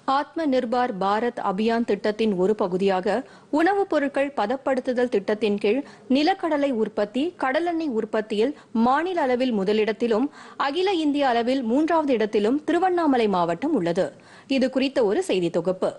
ஆத்ம நிர்பார் பாரத் அபியான் திட்டத்தின் ஒரு பகுதியாக உணவுப் பொருட்கள் பதப்படுத்துதல் திட்டத்தின் கீழ் நிலக்கடலை உற்பத்தி கடலெண்ணெய் உற்பத்தியில் மாநில அளவில் முதலிடத்திலும் அகில இந்திய அளவில் மூன்றாவது இடத்திலும் திருவண்ணாமலை மாவட்டம் உள்ளது இது குறித்த ஒரு செய்தி தொகுப்பு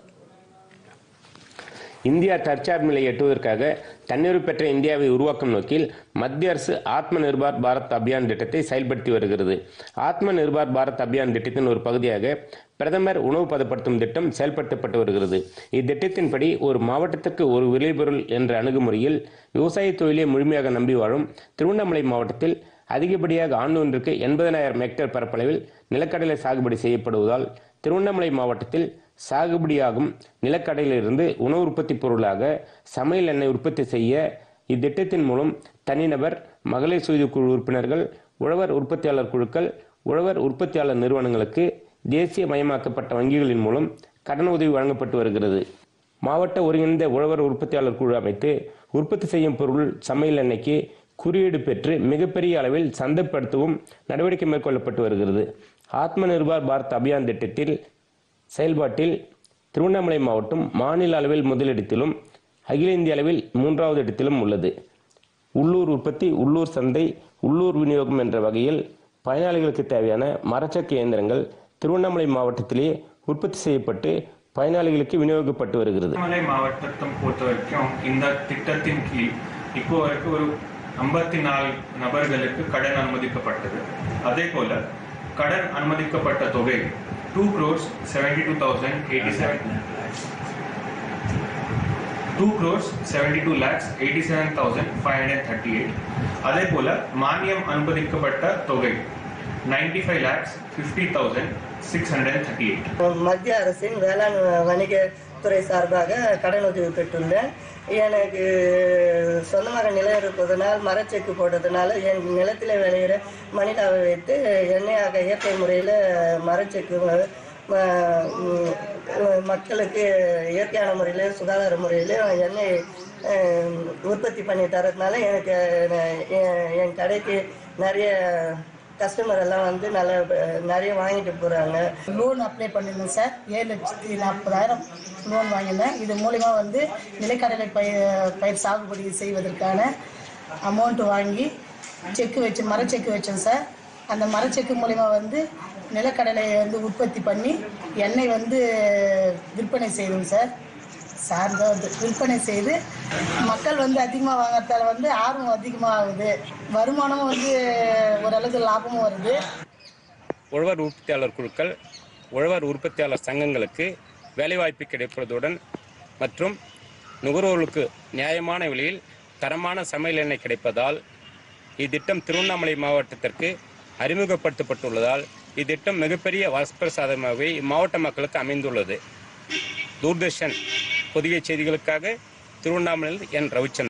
இந்தியா தற்சார்பு நிலையை எட்டுவதற்காக தன்னிறைவு பெற்ற இந்தியாவை உருவாக்கும் நோக்கில் மத்திய அரசு ஆத்ம நிர்பார் பாரத் அபியான் திட்டத்தை செயல்படுத்தி வருகிறது ஆத்ம நிர்பார் பாரத் அபியான் திட்டத்தின் ஒரு பகுதியாக பிரதமர் உணவு பதப்படுத்தும் திட்டம் செயல்படுத்தப்பட்டு வருகிறது இத்திட்டத்தின்படி ஒரு மாவட்டத்திற்கு ஒரு விளைபொருள் என்ற அணுகுமுறையில் விவசாய தொழிலை முழுமையாக நம்பி வாழும் திருவண்ணாமலை மாவட்டத்தில் அதிகப்படியாக ஆண்டு ஒன்றுக்கு எண்பதனாயிரம் ஹெக்டேர் பரப்பளவில் நிலக்கடலை சாகுபடி செய்யப்படுவதால் திருவண்ணாமலை மாவட்டத்தில் சாகுபடியாகும் நிலக்கடலையிலிருந்து உணவு உற்பத்தி பொருளாக சமையல் எண்ணெய் உற்பத்தி செய்ய இத்திட்டத்தின் மூலம் தனிநபர் மகளிர் சுய குழு உறுப்பினர்கள் உழவர் உற்பத்தியாளர் குழுக்கள் உழவர் உற்பத்தியாளர் நிறுவனங்களுக்கு தேசிய மயமாக்கப்பட்ட வங்கிகளின் மூலம் கடன் உதவி வழங்கப்பட்டு வருகிறது மாவட்ட ஒருங்கிணைந்த உழவர் உற்பத்தியாளர் குழு அமைத்து உற்பத்தி செய்யும் பொருள் சமையல் எண்ணெய்க்கு குறியீடு பெற்று மிகப்பெரிய அளவில் சந்தைப்படுத்தவும் நடவடிக்கை மேற்கொள்ளப்பட்டு வருகிறது ஆத்ம நிர்பார் பாரத் அபியான் திட்டத்தில் செயல்பாட்டில் திருவண்ணாமலை மாவட்டம் மாநில அளவில் முதலிடத்திலும் அகில இந்திய அளவில் மூன்றாவது இடத்திலும் உள்ளது உள்ளூர் உற்பத்தி உள்ளூர் சந்தை உள்ளூர் விநியோகம் என்ற வகையில் பயனாளிகளுக்கு தேவையான மரச்சக்க இயந்திரங்கள் திருவண்ணாமலை மாவட்டத்திலேயே உற்பத்தி செய்யப்பட்டு பயனாளிகளுக்கு விநியோகிக்கப்பட்டு வருகிறது திருவண்ணாமலை மாவட்டத்தை பொறுத்த வரைக்கும் இந்த திட்டத்தின் கீழ் இப்போ வரைக்கும் ஒரு ஐம்பத்தி நாலு நபர்களுக்கு கடன் அனுமதிக்கப்பட்டது அதே போல கடன் அனுமதிக்கப்பட்ட தொகை two crores seventy two thousand eighty seven two crores seventy two lakhs eighty seven thousand five hundred thirty eight அதே போல மானியம் அனுமதிக்கப்பட்ட தொகை ninety five lakhs fifty thousand six hundred thirty eight மத்திய அரசின் வேளாண் வணிகத்துறை சார்பாக கடன் உதவி பெற்றுள்ளேன் எனக்கு சொந்தமாக நிலம் இருப்பதனால் மரச்செக்கு போட்டதுனால என் நிலத்தில் விளையிற மணிலாவை வைத்து எண்ணெயாக இயற்கை முறையில் மரச்செக்கு ம- ம், மக்களுக்கு இயற்கையான முறையில் சுகாதார முறையில் எண்ணெய் அஹ், உற்பத்தி பண்ணி தரதுனால எனக்கு அஹ், என் என் கடைக்கு நிறைய கஸ்டமர் எல்லாம் வந்து நல்ல நிறைய வாங்கிட்டு போகிறாங்க லோன் அப்ளை பண்ணியிருந்தேன் சார் ஏழு லட்சத்தி நாற்பதாயிரம் லோன் வாங்கியிருந்தேன் இது மூலிமா வந்து நிலக்கடலை பயிர் பயிர் சாகுபடி செய்வதற்கான அமௌண்ட் வாங்கி செக்கு வச்சு மரச்செக்கு வச்சேன் சார் அந்த மரச்செக்கு மூலிமா வந்து நிலக்கடலையை வந்து உற்பத்தி பண்ணி எண்ணெய் வந்து விற்பனை செய்தோம் சார் சார் தான் வந்து விற்பனை செய்து மக்கள் வந்து அதிகமாக வாங்குறதால வந்து ஆர்வம் அதிகமாக ஆகுது வருமானமும் வந்து ஓரளவுக்கு லாபமும் வருது உழவர் உற்பத்தியாளர் குழுக்கள் உழவர் உற்பத்தியாளர் சங்கங்களுக்கு வேலைவாய்ப்பு கிடைப்பதுடன் மற்றும் நுகர்வோர்களுக்கு நியாயமான விலையில் தரமான சமையல் எண்ணெய் கிடைப்பதால் இத்திட்டம் திருவண்ணாமலை மாவட்டத்திற்கு அறிமுகப்படுத்தப்பட்டுள்ளதால் இத்திட்டம் மிகப்பெரிய வரப்பிரசாதமாகவே இம்மாவட்ட மக்களுக்கு அமைந்துள்ளது தூர்தர்ஷன் புதிய செய்திகளுக்காக திருவண்ணாமலையில் என் ரவிச்சந்திரன்